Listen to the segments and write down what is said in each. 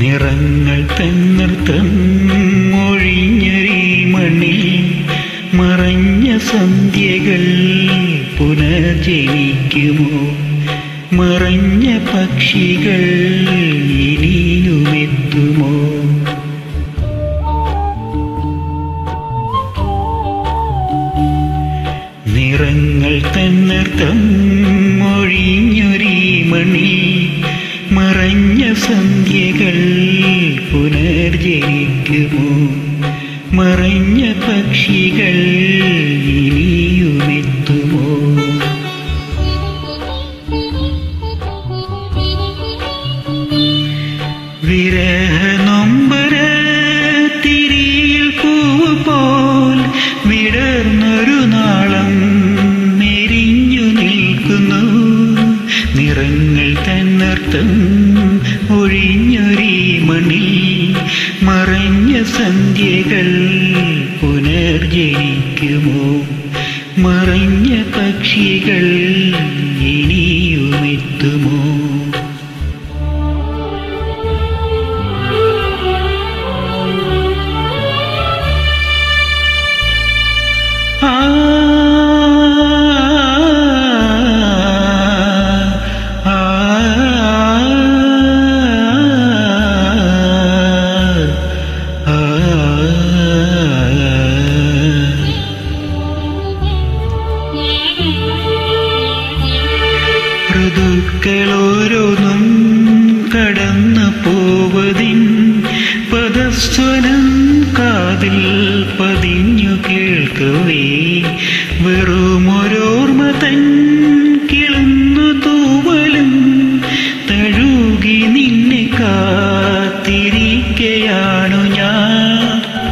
നിറങ്ങൾ തന്നൃത്തം മൊഴിഞ്ഞൊരീ മണ്ണിൽ മറഞ്ഞ സന്ധ്യകൾ പുനർജനിക്കുമോ മറഞ്ഞ പക്ഷികൾ ഇനിയുമെത്തുമോ നിറങ്ങൾ തന്നർത്ഥം മൊഴിഞ്ഞൊരീ മണി മറഞ്ഞ സന്ധ്യകൾ പുനർജനിക്കുമോ മറഞ്ഞ പക്ഷികൾ ഇനിയുമെത്തുമോ വിരഹനൊമ്പര തിരിയിൽ പൂവ് പോൽ വിടർന്നൊരു നാളം മെരിഞ്ഞു നിൽക്കുന്നു നിറങ്ങൾ തന്നർത്ഥം ഒഴിഞ്ഞൊരീ മണി മറഞ്ഞ സന്ധ്യകൾ പുനർജനിക്കുമോ മറഞ്ഞ പക്ഷികൾ ഇനിയുമെത്തുമോ ആ ആ ഋതുക്കളോരോന്നും കടന്നു പോവതിൻ പദസ്വനം കാതിൽ പതിഞ്ഞു കേൾക്കവേ വെറുമൊരോർമ തൻ കിളുന്നു തൂവലും തഴുകി നിന്നെ കാത്തിരിക്കയാണു ഞാൻ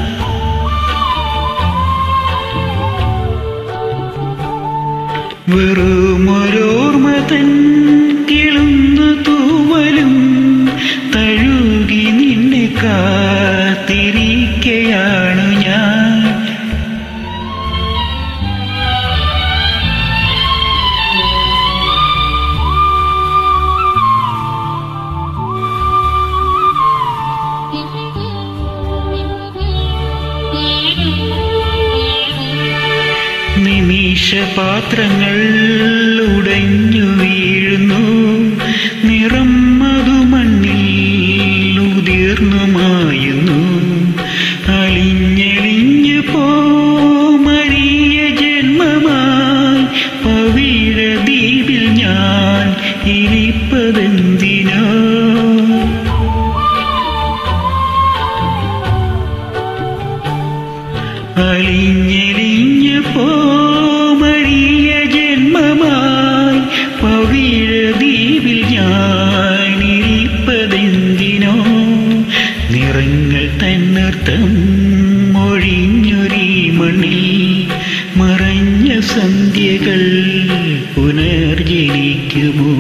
വെറുമൊരോർമ തൻ കിളുന്നു തൂവലും തഴുകി നിന്നെ കാത്തിരിക്കയാണു ഞാൻ നിമിഷപാത്രങ്ങൾ ഉടഞ്ഞു വീഴുന്നു നിറം മധുമണ്ണിൽ ഉതിർന്നു മായുന്നു അലിഞ്ഞെളിഞ്ഞു പോമരിയ ജന്മമായി പവിഴ ദ്വീപിൽ ഞാൻ ഇരിപ്പതെന്തിനോ അലിഞ്ഞെലിഞ്ഞു പോമഴിയ ജന്മമായി പവിഴ ദ്വീപിൽ ഞാനിരിപ്പതെന്തിനോ നിറങ്ങൾ തന്നർത്ഥം മൊഴിഞ്ഞൊരീ മണ്ണിൽ മറഞ്ഞ സന്ധ്യകൾ പുനർജനിക്കുമോ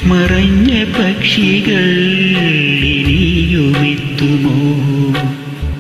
മറഞ്ഞ പക്ഷികൾ ഇനിയുമെത്തുമോ